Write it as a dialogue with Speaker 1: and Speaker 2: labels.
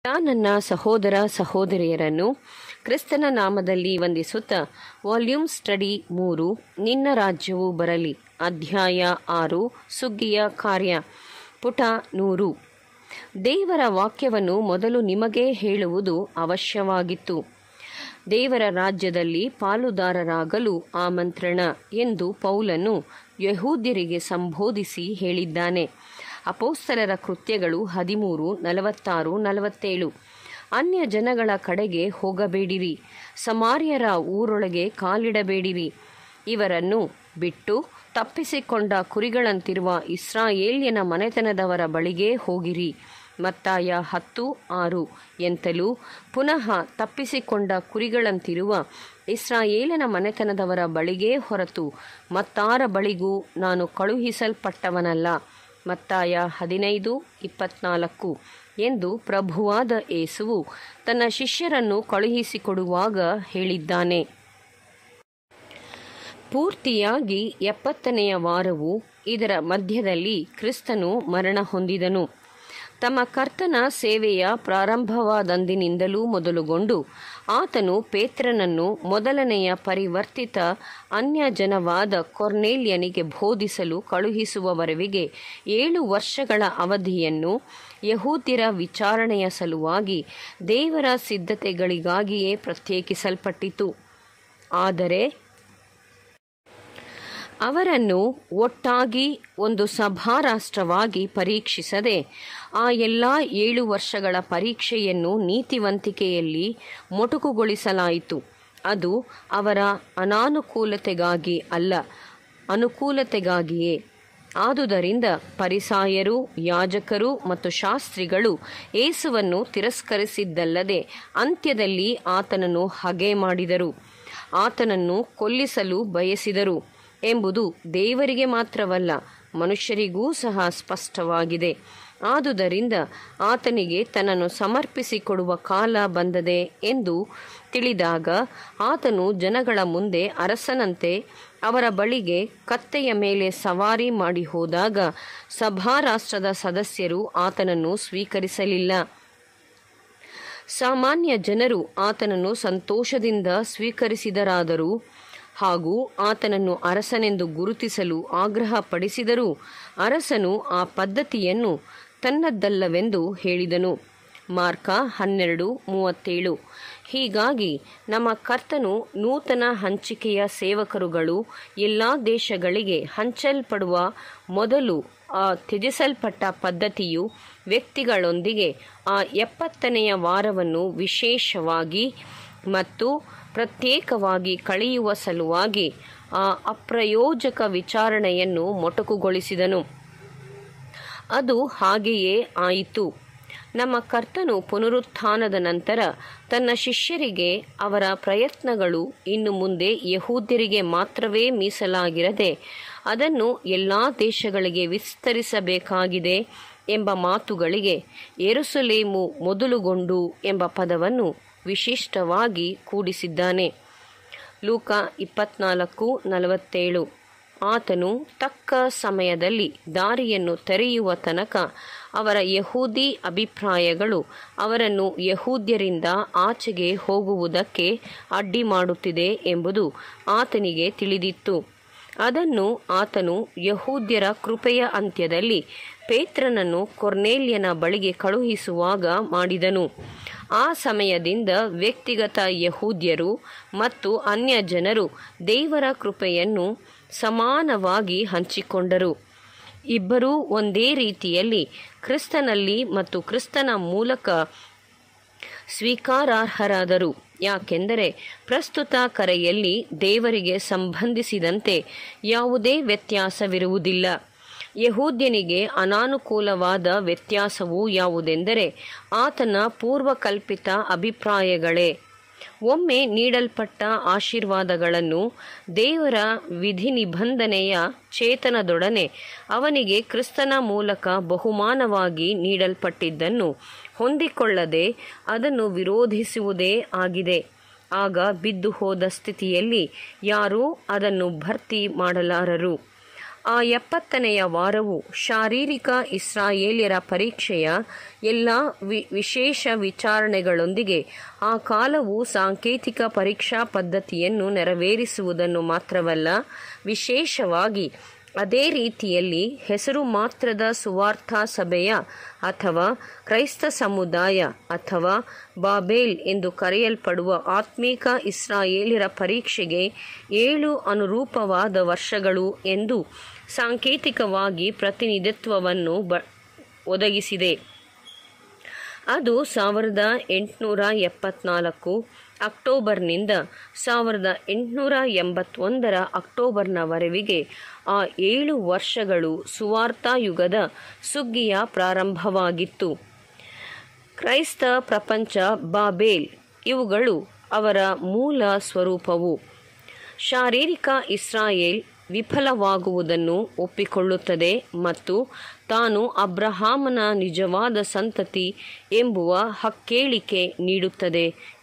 Speaker 1: ನನ್ನ ಸಹೋದರ ಸಹೋದರಿಯರನ್ನು ಕ್ರಿಸ್ತನ ನಾಮದಲ್ಲಿ ವಂದಿಸುತ್ತಾ ವಾಲ್ಯೂಮ್ ಸ್ಟಡಿ ಮೂರು ನಿನ್ನ ರಾಜ್ಯವು ಬರಲಿ ಅಧ್ಯಾಯ ಆರು ಸುಗ್ಗಿಯ ಕಾರ್ಯ ಪುಟ ನೂರು ದೇವರ ವಾಕ್ಯವನ್ನು ಮೊದಲು ನಿಮಗೆ ಹೇಳುವುದು ಅವಶ್ಯವಾಗಿತ್ತು ದೇವರ ರಾಜ್ಯದಲ್ಲಿ ಪಾಲುದಾರರಾಗಲು ಆಮಂತ್ರಣ ಎಂದು ಪೌಲನು ಯಹೂದ್ಯರಿಗೆ ಸಂಬೋಧಿಸಿ ಹೇಳಿದ್ದಾನೆ ಅಪೋಸ್ತಲರ ಕೃತ್ಯಗಳು ಹದಿಮೂರು ನಲವತ್ತಾರು ನಲವತ್ತೇಳು ಅನ್ಯ ಜನಗಳ ಕಡೆಗೆ ಹೋಗಬೇಡಿರಿ ಸಮಾರ್ಯರ ಊರೊಳಗೆ ಕಾಲಿಡಬೇಡಿರಿ ಇವರನ್ನು ಬಿಟ್ಟು ತಪ್ಪಿಸಿಕೊಂಡ ಕುರಿಗಳಂತಿರುವ ಇಸ್ರಾಯೇಲ್ಯನ ಮನೆತನದವರ ಬಳಿಗೆ ಹೋಗಿರಿ ಮತ್ತಾಯ ಹತ್ತು ಆರು ಎಂತಲೂ ಪುನಃ ತಪ್ಪಿಸಿಕೊಂಡ ಕುರಿಗಳಂತಿರುವ ಇಸ್ರಾಯೇಲನ ಮನೆತನದವರ ಬಳಿಗೇ ಹೊರತು ಮತ್ತಾರ ಬಳಿಗೂ ನಾನು ಕಳುಹಿಸಲ್ಪಟ್ಟವನಲ್ಲ ಮತ್ತಾಯ ಹದಿನೈದು ಇಪ್ಪತ್ನಾಲ್ಕು ಎಂದು ಪ್ರಭುವಾದ ಏಸುವು ತನ್ನ ಶಿಷ್ಯರನ್ನು ಕಳುಹಿಸಿಕೊಡುವಾಗ ಹೇಳಿದ್ದಾನೆ ಪೂರ್ತಿಯಾಗಿ ಎಪ್ಪತ್ತನೆಯ ವಾರವು ಇದರ ಮಧ್ಯದಲ್ಲಿ ಕ್ರಿಸ್ತನು ಮರಣ ಹೊಂದಿದನು ತಮ್ಮ ಕರ್ತನ ಸೇವೆಯ ಪ್ರಾರಂಭವಾದಂದಿನಿಂದಲೂ ಮೊದಲುಗೊಂಡು ಆತನು ಪೇತ್ರನನ್ನು ಮೊದಲನೆಯ ಪರಿವರ್ತಿತ ಅನ್ಯಜನವಾದ ಕೊರ್ನೇಲ್ಯನಿಗೆ ಬೋಧಿಸಲು ಕಳುಹಿಸುವವರೆವಿಗೆ ಏಳು ವರ್ಷಗಳ ಅವಧಿಯನ್ನು ಯಹೂದ್ಯರ ವಿಚಾರಣೆಯ ಸಲುವಾಗಿ ದೇವರ ಸಿದ್ಧತೆಗಳಿಗಾಗಿಯೇ ಪ್ರತ್ಯೇಕಿಸಲ್ಪಟ್ಟಿತು ಆದರೆ ಅವರನ್ನು ಒಟ್ಟಾಗಿ ಒಂದು ಸಭಾರಾಷ್ಟ್ರವಾಗಿ ಪರೀಕ್ಷಿಸದೆ ಆ ಎಲ್ಲ ಏಳು ವರ್ಷಗಳ ಪರೀಕ್ಷೆಯನ್ನು ನೀತಿವಂತಿಕೆಯಲ್ಲಿ ಮೊಟಕುಗೊಳಿಸಲಾಯಿತು ಅದು ಅವರ ಅನಾನುಕೂಲತೆಗಾಗಿ ಅಲ್ಲ ಅನುಕೂಲತೆಗಾಗಿಯೇ ಆದುದರಿಂದ ಪರಿಸಾಯರು ಯಾಜಕರು ಮತ್ತು ಶಾಸ್ತ್ರಿಗಳು ಏಸುವನ್ನು ತಿರಸ್ಕರಿಸಿದ್ದಲ್ಲದೆ ಅಂತ್ಯದಲ್ಲಿ ಆತನನ್ನು ಹಗೆ ಮಾಡಿದರು ಆತನನ್ನು ಕೊಲ್ಲಿಸಲು ಬಯಸಿದರು ಎಂಬುದು ದೇವರಿಗೆ ಮಾತ್ರವಲ್ಲ ಮನುಷ್ಯರಿಗೂ ಸಹ ಸ್ಪಷ್ಟವಾಗಿದೆ ಆದುದರಿಂದ ಆತನಿಗೆ ತನ್ನನ್ನು ಸಮರ್ಪಿಸಿಕೊಡುವ ಕಾಲ ಬಂದದೆ ಎಂದು ತಿಳಿದಾಗ ಆತನು ಜನಗಳ ಮುಂದೆ ಅರಸನಂತೆ ಅವರ ಬಳಿಗೆ ಕತ್ತೆಯ ಮೇಲೆ ಸವಾರಿ ಮಾಡಿ ಹೋದಾಗ ಸಭಾರಾಷ್ಟ್ರದ ಸದಸ್ಯರು ಆತನನ್ನು ಸ್ವೀಕರಿಸಲಿಲ್ಲ ಸಾಮಾನ್ಯ ಜನರು ಆತನನ್ನು ಸಂತೋಷದಿಂದ ಸ್ವೀಕರಿಸಿದರಾದರೂ ಹಾಗೂ ಆತನನ್ನು ಅರಸನೆಂದು ಗುರುತಿಸಲು ಆಗ್ರಹಪಡಿಸಿದರೂ ಅರಸನು ಆ ಪದ್ಧತಿಯನ್ನು ತನ್ನದ್ದಲ್ಲವೆಂದು ಹೇಳಿದನು ಮಾರ್ಕ ಹನ್ನೆರಡು ಮೂವತ್ತೇಳು ಹೀಗಾಗಿ ನಮ್ಮ ಕರ್ತನು ನೂತನ ಹಂಚಿಕೆಯ ಸೇವಕರುಗಳು ಎಲ್ಲ ದೇಶಗಳಿಗೆ ಹಂಚಲ್ಪಡುವ ಮೊದಲು ಆ ತ್ಯಜಿಸಲ್ಪಟ್ಟ ಪದ್ಧತಿಯು ವ್ಯಕ್ತಿಗಳೊಂದಿಗೆ ಆ ಎಪ್ಪತ್ತನೆಯ ವಾರವನ್ನು ವಿಶೇಷವಾಗಿ ಮತ್ತು ಪ್ರತ್ಯೇಕವಾಗಿ ಕಳೆಯುವ ಸಲುವಾಗಿ ಆ ಅಪ್ರಯೋಜಕ ವಿಚಾರಣೆಯನ್ನು ಮೊಟಕುಗೊಳಿಸಿದನು ಅದು ಹಾಗೆಯೇ ಆಯಿತು ನಮ್ಮ ಕರ್ತನು ಪುನರುತ್ಥಾನದ ನಂತರ ತನ್ನ ಶಿಷ್ಯರಿಗೆ ಅವರ ಪ್ರಯತ್ನಗಳು ಇನ್ನು ಮುಂದೆ ಯಹೂದ್ಯರಿಗೆ ಮಾತ್ರವೇ ಮೀಸಲಾಗಿರದೆ ಅದನ್ನು ಎಲ್ಲ ದೇಶಗಳಿಗೆ ವಿಸ್ತರಿಸಬೇಕಾಗಿದೆ ಎಂಬ ಮಾತುಗಳಿಗೆ ಎರುಸಲೇಮು ಮೊದಲುಗೊಂಡು ಎಂಬ ಪದವನ್ನು ವಿಶಿಷ್ಟವಾಗಿ ಕೂಡಿಸಿದ್ದಾನೆ ಲೂಕ ಇಪ್ಪತ್ನಾಲ್ಕು ನಲವತ್ತೇಳು ಆತನು ತಕ್ಕ ಸಮಯದಲ್ಲಿ ದಾರಿಯನ್ನು ತೆರೆಯುವ ತನಕ ಅವರ ಯಹೂದಿ ಅಭಿಪ್ರಾಯಗಳು ಅವರನ್ನು ಯಹೂದ್ಯರಿಂದ ಆಚೆಗೆ ಹೋಗುವುದಕ್ಕೆ ಅಡ್ಡಿ ಮಾಡುತ್ತಿದೆ ಎಂಬುದು ಆತನಿಗೆ ತಿಳಿದಿತ್ತು ಅದನ್ನು ಆತನು ಯಹೂದ್ಯರ ಕೃಪೆಯ ಅಂತ್ಯದಲ್ಲಿ ಪೇತ್ರನನ್ನು ಕೊರ್ನೇಲ್ಯನ ಬಳಿಗೆ ಕಳುಹಿಸುವಾಗ ಮಾಡಿದನು ಆ ಸಮಯದಿಂದ ವ್ಯಕ್ತಿಗತ ಯಹೂದ್ಯರು ಮತ್ತು ಅನ್ಯ ಜನರು ದೇವರ ಕೃಪೆಯನ್ನು ಸಮಾನವಾಗಿ ಹಂಚಿಕೊಂಡರು ಇಬ್ಬರೂ ಒಂದೇ ರೀತಿಯಲ್ಲಿ ಕ್ರಿಸ್ತನಲ್ಲಿ ಮತ್ತು ಕ್ರಿಸ್ತನ ಮೂಲಕ ಸ್ವೀಕಾರಾರ್ಹರಾದರು ಯಾಕೆಂದರೆ ಪ್ರಸ್ತುತ ಕರೆಯಲ್ಲಿ ದೇವರಿಗೆ ಸಂಬಂಧಿಸಿದಂತೆ ಯಾವುದೇ ವ್ಯತ್ಯಾಸವಿರುವುದಿಲ್ಲ ಯಹೂದ್ಯನಿಗೆ ಅನಾನುಕೂಲವಾದ ವ್ಯತ್ಯಾಸವು ಯಾವುದೆಂದರೆ ಆತನ ಪೂರ್ವಕಲ್ಪಿತ ಅಭಿಪ್ರಾಯಗಳೇ ಒಮ್ಮೆ ನೀಡಲ್ಪಟ್ಟ ಆಶೀರ್ವಾದಗಳನ್ನು ದೇವರ ವಿಧಿ ನಿಬಂಧನೆಯ ಚೇತನದೊಡನೆ ಅವನಿಗೆ ಕ್ರಿಸ್ತನ ಮೂಲಕ ಬಹುಮಾನವಾಗಿ ನೀಡಲ್ಪಟ್ಟಿದ್ದನ್ನು ಹೊಂದಿಕೊಳ್ಳದೆ ಅದನ್ನು ವಿರೋಧಿಸುವುದೇ ಆಗಿದೆ ಆಗ ಬಿದ್ದು ಹೋದ ಸ್ಥಿತಿಯಲ್ಲಿ ಯಾರೂ ಅದನ್ನು ಭರ್ತಿ ಮಾಡಲಾರರು ಆ ಎಪ್ಪತ್ತನೆಯ ವಾರವು ಶಾರೀರಿಕ ಇಸ್ರಾಯೇಲ್ಯರ ಪರೀಕ್ಷೆಯ ಎಲ್ಲ ವಿ ವಿಶೇಷ ವಿಚಾರಣೆಗಳೊಂದಿಗೆ ಆ ಕಾಲವು ಸಾಂಕೇತಿಕ ಪರೀಕ್ಷಾ ಪದ್ಧತಿಯನ್ನು ನೆರವೇರಿಸುವುದನ್ನು ಮಾತ್ರವಲ್ಲ ವಿಶೇಷವಾಗಿ ಅದೇ ರೀತಿಯಲ್ಲಿ ಹೆಸರು ಮಾತ್ರದ ಸುವಾರ್ಥ ಸಭೆಯ ಅಥವಾ ಕ್ರೈಸ್ತ ಸಮುದಾಯ ಅಥವಾ ಬಾಬೇಲ್ ಎಂದು ಕರೆಯಲ್ಪಡುವ ಆತ್ಮೀಕ ಇಸ್ರಾಯೇಲ್ಯರ ಪರೀಕ್ಷೆಗೆ ಏಳು ಅನುರೂಪವಾದ ವರ್ಷಗಳು ಎಂದು ಸಾಂಕೇತಿಕವಾಗಿ ಪ್ರತಿನಿಧಿತ್ವವನ್ನು ಬ ಒದಗಿಸಿದೆ ಅದು ಸಾವಿರದ ಎಂಟುನೂರ ಎಪ್ಪತ್ನಾಲ್ಕು ಅಕ್ಟೋಬರ್ನಿಂದ ಸಾವಿರದ ಎಂಟುನೂರ ಎಂಬತ್ತೊಂದರ ಅಕ್ಟೋಬರ್ನವರೆವಿಗೆ ಆ ಏಳು ವರ್ಷಗಳು ಸುವಾರ್ತಾಯುಗದ ಸುಗ್ಗಿಯ ಪ್ರಾರಂಭವಾಗಿತ್ತು ಕ್ರೈಸ್ತ ಪ್ರಪಂಚ ಬಾಬೇಲ್ ಇವುಗಳು ಅವರ ಮೂಲ ಸ್ವರೂಪವು ಶಾರೀರಿಕ ಇಸ್ರಾಯೇಲ್ ವಿಫಲವಾಗುವುದನ್ನು ಒಪ್ಪಿಕೊಳ್ಳುತ್ತದೆ ಮತ್ತು ತಾನು ಅಬ್ರಹಾಮನ ನಿಜವಾದ ಸಂತತಿ ಎಂಬುವ ಹಕ್ಕೇಳಿಕೆ ನೀಡುತ್ತದೆ